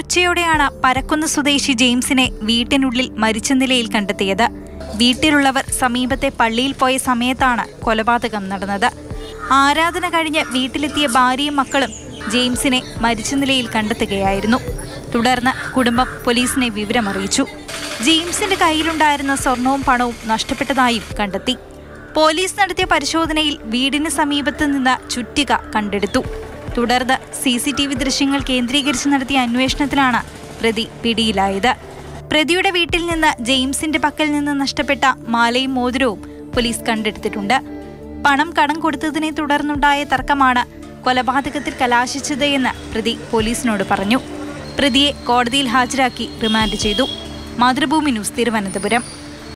ഉച്ചയോടെയാണ് പരക്കുന്ന് സ്വദേശി ജെയിംസിനെ വീട്ടിനുള്ളിൽ മരിച്ച നിലയിൽ കണ്ടെത്തിയത് വീട്ടിലുള്ളവർ സമീപത്തെ പള്ളിയിൽ പോയ സമയത്താണ് കൊലപാതകം നടന്നത് ആരാധന കഴിഞ്ഞ് വീട്ടിലെത്തിയ ഭാര്യയും മക്കളും ജെയിംസിനെ മരിച്ച നിലയിൽ കണ്ടെത്തുകയായിരുന്നു തുടർന്ന് കുടുംബം പോലീസിനെ വിവരമറിയിച്ചു ജെയിംസിന്റെ കയ്യിലുണ്ടായിരുന്ന സ്വർണവും പണവും നഷ്ടപ്പെട്ടതായും കണ്ടെത്തി പോലീസ് നടത്തിയ പരിശോധനയിൽ വീടിന് സമീപത്ത് നിന്ന് ചുറ്റിക കണ്ടെടുത്തു തുടർന്ന് സി സി ടി വി ദൃശ്യങ്ങൾ കേന്ദ്രീകരിച്ച് നടത്തിയ അന്വേഷണത്തിലാണ് പ്രതി പിടിയിലായത് പ്രതിയുടെ വീട്ടിൽ നിന്ന് ജെയിംസിന്റെ പക്കൽ നിന്ന് നഷ്ടപ്പെട്ട മാലയും മോതിരവും പോലീസ് കണ്ടെടുത്തിട്ടുണ്ട് പണം കടം കൊടുത്തതിനെ തുടർന്നുണ്ടായ തർക്കമാണ് കൊലപാതകത്തിൽ കലാശിച്ചത് എന്ന് പ്രതി പോലീസിനോട് പറഞ്ഞു പ്രതിയെ കോടതിയിൽ ഹാജരാക്കി റിമാൻഡ് ചെയ്തു മാതൃഭൂമി ന്യൂസ് തിരുവനന്തപുരം